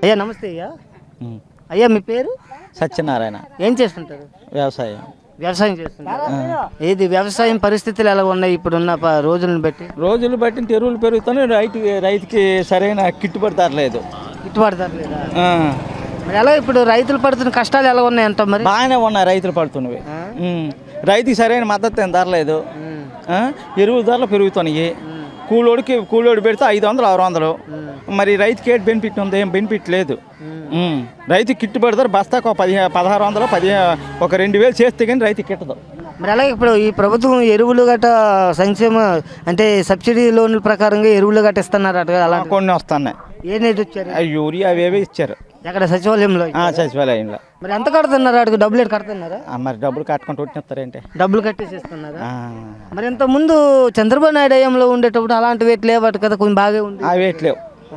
అయ్యా నమస్తే అయ్యా అయ్యా మీ పేరు సత్యనారాయణ ఏం చేస్తుంటారు వ్యవసాయం వ్యవసాయం చేస్తుంటారు ఏది వ్యవసాయం పరిస్థితులు ఎలా ఉన్నాయి ఇప్పుడున్న ప- రోజులను బట్టి రోజులు బట్టి ఎరువులు పెరుగుతున్నాయి రైతు రైతుకి సరైన గిట్టుబాటు ధర లేదు గిట్టుబాటు ధర లేదా ఆ, మరి ఎలా ఇప్పుడు రైతులు పడుతున్న కష్టాలు ఎలా ఉన్నాయంట మరి బాగానే ఉన్నాయి రైతులు పడుతున్నవి ఆ? ఉమ్. రైతుకి సరైన మద్దతు ఏం ధర లేదు ఉమ్. ఆ, ఎరువుల ధరలు పెరుగుతున్నాయి కూలోడికి కూలోడు పెడితే ఐదు వందలు ఆరు వందలు మరి రైతుకి ఏంటి బెనిఫిట్ ఉంది ఏం బెనిఫిట్ లేదు ఉమ్. రైతుకి గిట్టుబాటు ధర బస్తాకు ఒక పదిహే పదహారు వందలు పదిహే ఒక రెండు వేలు చేస్తే కానీ రైతుకి గిట్టదు మరి అలాగే ఇప్పుడు ఈ ప్రభుత్వం ఎరువులు గట్ట సంక్షేమ అంటే సబ్సిడీ లోన్ల ప్రకారంగా ఎరువులు గట్ట ఇస్తున్నారు అటు అలా కొన్ని వస్తున్నాయి ఏ నేటి వచ్చారు ఆ యూరియా అవేవే ఇచ్చారు ఎక్కడ సచివాలయంలో ఆ, సచివాలయంలో మరి ఎంత కడుతున్నారు అటుకు డబ్బులు ఎటు కడుతున్నారా ఆ, మరి డబ్బులు కట్టుకుంటూ వచ్చిస్తారేంటి డబ్బులు కట్టేసి ఇస్తున్నారా మరి ఇంత ముందు చంద్రబాబు నాయుడు హయాంలో ఉండేటప్పుడు అలాంటివి ఎట్లా లేవట కదా కొంచెం బాగా ఉంది అవి ఎట్లేవు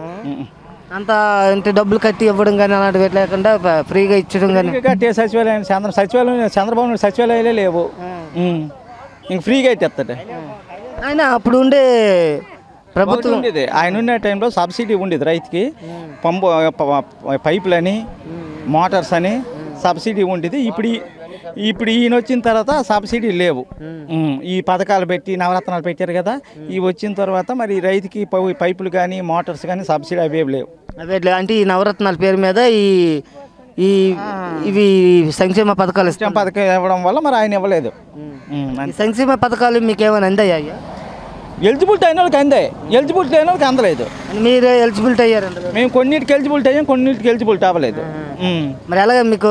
అంత అంటే డబ్బులు కట్టి ఇవ్వడం కానీ అలాంటివి ఎట్లా లేకుండా ఫ- ఫ్రీగా ఇచ్చడం కానీ కట్టే సచివాలయం చంద్ర సచివాలయం చంద్రబాబు నాయుడు సచివాలయాలే లేవు ఉమ్. ఇంక ఫ్రీగా ఇట్టేస్తాడు ఆయన అప్పుడు ఉండే ప్రభుత్వం ఉండేది ఆయన ఉన్న టైంలో సబ్సిడీ ఉండేది రైతుకి పంపు ప- పైపులని మోటార్స్ అని సబ్సిడీ ఉండేది ఇప్పుడు ఈ- ఇప్పుడు ఈయన వచ్చిన తర్వాత సబ్సిడీ లేవు ఉమ్. ఈ పథకాలు పెట్టి నవరత్నాలు పెట్టారు కదా ఇవి వచ్చిన తర్వాత మరి రైతుకి పై- పైపులు కానీ మోటార్స్ కానీ సబ్సిడీ అవేవి లేవు అవే ఎట్లా అంటే ఈ నవరత్నాల పేరు మీద ఈ ఈ ఇవి సంక్షేమ పథకాలు ఇస్తాం సంక్షేమ పథకం ఇవ్వడం వల్ల మరి ఆయన ఇవ్వలేదు ఉమ్. ఈ సంక్షేమ పథకాలు మీకు ఏమైనా అందాయా అయ్యా ఎలిజిబిలిటీ అయిన వాళ్ళకి అందే ఎలిజిబిలిటీ అయిన వాళ్ళకి అందలేదు అని మీరే ఎలిజిబిలిటీ అయ్యారంట కదా. మేము కొన్నిటికి ఎలిజిబిలిటీ అయ్యాం కొన్నిటికి ఎలిజిబిలిటీ అవ్వలేదు ఉమ్. మరి అలాగే మీకు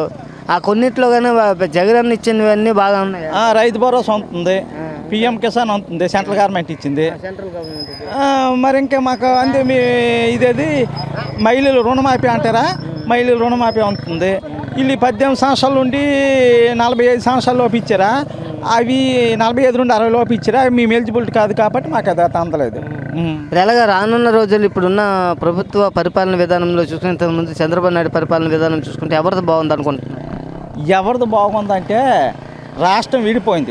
ఆ కొన్నిట్లో కానీ జగన్ అన్న ఇచ్చినవన్నీ బాగా ఉన్నాయి ఆ, రైతు భరోసా ఉంటుంది పిఎం కిసాన్ ఉంటుంది సెంట్రల్ గవర్నమెంట్ ఇచ్చింది సెంట్రల్ గవర్నమెంట్ ఆ, మరి ఇంకా మాకు అంతే మీ ఇదేది మహిళలు రుణమాఫీ అంటారా మహిళలు రుణమాఫీ ఉంటుంది వీళ్ళు పద్దెనిమిది సంవత్సరాల నుండి నలభై ఐదు సంవత్సరాల లోపు ఇచ్చారా అవి నలభై ఐదు నుండి అరవై లోపు ఇచ్చారా అవి మేము ఎలిజిబిలిటీ కాదు కాబట్టి మాకు అది అందలేదు ఉమ్. మరి ఎలాగ రానున్న రోజులు ఇప్పుడున్న ప్రభుత్వ పరిపాలన విధానంలో చూసుకుని ఇంతకు ముందు చంద్రబాబు నాయుడు పరిపాలన విధానం చూసుకుంటే ఎవరిది బాగుంది అనుకుంటున్నారు ఎవరిది బాగుందంటే రాష్ట్రం విడిపోయింది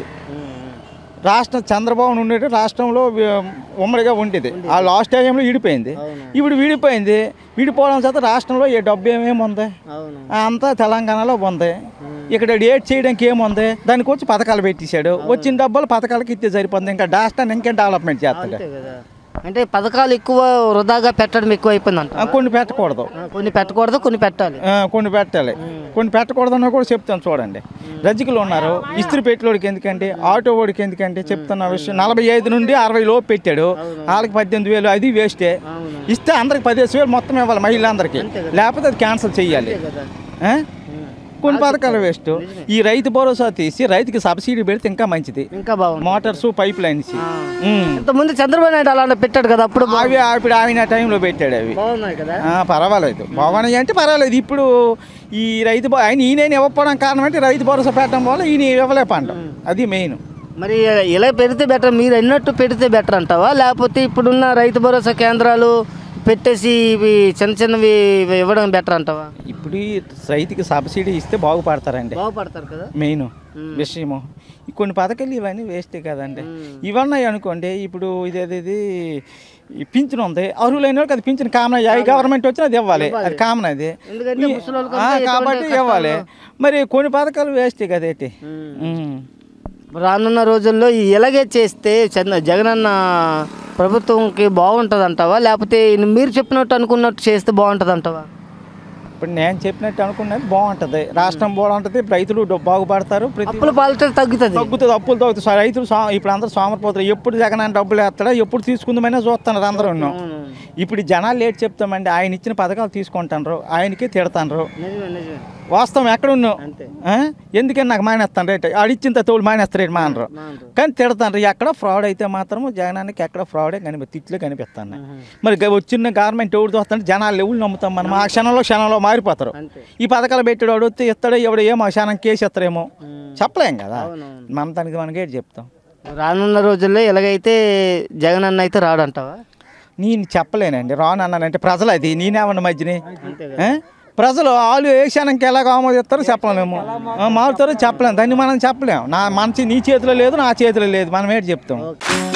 రాష్ట్రం చంద్రబాబు ఉండేది రాష్ట్రంలో వి- ఉమ్మడిగా ఉండేది ఆ లాస్ట్ టైంలో విడిపోయింది ఇప్పుడు విడిపోయింది విడిపోవడం చేత రాష్ట్రంలో ఏ డబ్బు ఏమేమి ఉంది అవును అంతా తెలంగాణలో ఉంది ఇక్కడ డేట్ చేయడానికి ఏముంది దానికి వచ్చి పథకాలు పెట్టేశాడు వచ్చిన డబ్బులు పథకాలకి ఇస్తే సరిపోతుంది ఇంకా రాష్ట్రాన్ని ఇంకేం డెవలప్మెంట్ చేస్తాడు అంతే కదా అంటే పథకాలు ఎక్కువ వృధాగా పెట్టడం ఎక్కువ అయిపోయింది అంట ఆ, కొన్ని పెట్టకూడదు కొన్ని పెట్టకూడదు కొన్ని పెట్టాలి ఆ, కొన్ని పెట్టాలి కొన్ని పెట్టకూడదని కూడా చెప్తాను చూడండి రజకులు ఉన్నారు ఇస్త్రీ పెట్టేవాడికి ఎందుకంటే ఆటో వాడికి ఎందుకంటే చెప్తున్న విషయం నలభై ఐదు నుండి అరవై లోపు పెట్టాడు వాళ్ళకి పద్దెనిమిది వేలు అది వేస్టే ఇస్తే అందరికి పదిహేను వేలు మొత్తం ఇవ్వాలి మహిళలందరికీ లేకపోతే అది క్యాన్సిల్ చేయాలి కదా ఆ? కొన్ని పథకాలు వేస్ట్ ఈ రైతు భరోసా తీసి రైతుకి సబ్సిడీ పెడితే ఇంకా మంచిది ఇంకా బాగుంది మోటార్స్ పైప్ లైన్స్ ఉమ్. ఇంతకుముందు చంద్రబాబు నాయుడు అలాంటి పెట్టాడు కదా అప్పుడు బా- అవి ఇప్పుడు ఆయన టైంలో పెట్టాడు అవి బాగున్నాయి కదా ఆ, పర్వాలేదు బాగున్నాయి అంటే పర్వాలేదు ఇప్పుడు ఈ రైతు భ- ఆయన ఈయన ఇవ్వకపోవడం కారణం అంటే రైతు భరోసా పెట్టడం వల్ల ఈయన ఇవ్వలే పంట అది మెయిన్ మరి ఇలా పెడితే బెటర్ మీరు ఎన్నట్టు పెడితే బెటర్ అంటావా లేకపోతే ఇప్పుడున్న రైతు భరోసా కేంద్రాలు పెట్టేసి ఇవి చిన్న చిన్నవి ఇవి ఇవ్వడం బెటర్ అంటావా ఇప్పుడు ఈ రైతుకి సబ్సిడీ ఇస్తే బాగుపడతారండి బాగుపడతారు కదా మెయిన్ విషయము ఈ కొన్ని పథకాలు ఇవన్నీ వేస్టే కదండి ఇవన్నీ అనుకోండి ఇప్పుడు ఇదేది ఈ పింఛన్ ఉంది అర్హులైన వాళ్ళకి అది పింఛన్ కామన్ ఏ గవర్నమెంట్ వచ్చినా అది ఇవ్వాలి అది కామన్ అది ఎందుకంటే ఈ- ముసలోళ్ళకి ఆ, అంతా కాబట్టి ఎటువంటి ఇవ్వాలి మరి కొన్ని పథకాలు వేస్టే కదేటి ఉమ్. రానున్న రోజుల్లో ఈ ఇలాగే చేస్తే చంద్ర జగనన్న ప్రభుత్వంకి బాగుంటుంది అంటావా లేకపోతే మీరు చెప్పినట్టు అనుకున్నట్టు చేస్తే బాగుంటుంది అంటావా ఇప్పుడు నేను చెప్పినట్టు అనుకున్నది బాగుంటుంది రాష్ట్రం బాగుంటుంది రైతులు డబ్బు బాగుపడతారు ప్రతి అప్పుల పాలతో తగ్గుతుంది తగ్గుతుంది అప్పులు తగ్గుతుంది సో రైతులు సో- ఇప్పుడు అందరూ సోమరిపోతారు ఎప్పుడు జగన్ అని డబ్బులు వేస్తాడా ఎప్పుడు తీసుకుందామనే చూస్తున్నారు అందరూ ఇప్పుడు ఈ జనాలు లేట్ చెప్తామండి ఆయన ఇచ్చిన పథకాలు తీసుకుంటారు ఆయనకి తిడతాండ్రు నిజమే నిజమే వాస్తవం ఎక్కడున్నావు అంతే ఆ? ఎందుకని నాకు మానేస్తాను రేట్ ఆడిచ్చిన తోడు మానేస్తారు రేటు మానరు మానరు. కానీ తిడతాను ఎక్కడ ఫ్రాడ్ అయితే మాత్రము జగనానికి ఎక్కడ ఫ్రాడే కనిపి తిట్లు కనిపిస్తాను మరి గ- వచ్చిన గవర్నమెంట్ ఎవరు చూస్తాను జనాలు ఎవరు నమ్ముతాం మనం ఆ క్షణంలో క్షణంలో మారిపోతారు అంతే ఈ పథకాలు పెట్టాడు వాడు వస్తే ఇస్తాడో ఎవడో ఏమో క్షణం కేసు ఇస్తారేమో చెప్పలేం కదా అవునవును. మన దానికి మనకి ఏంటి చెప్తాం రానున్న రోజుల్లో ఎలాగైతే జగన్ అన్న అయితే రాడంటావా నేను చెప్పలేనండి రాను అన్నానంటే ప్రజలు అది నేనేమన్న మధ్యని అంతే ఆ? ప్రజలు వాళ్ళు ఏ క్షణంకి ఎలాగ ఆమోదిస్తారో చెప్పలేము ఆ, మారుతారో చెప్పలేము దాన్ని మనం చెప్పలేము నా మనసు నీ చేతిలో లేదు నా చేతిలో లేదు మనం ఏంటి చెప్తాం ఓకే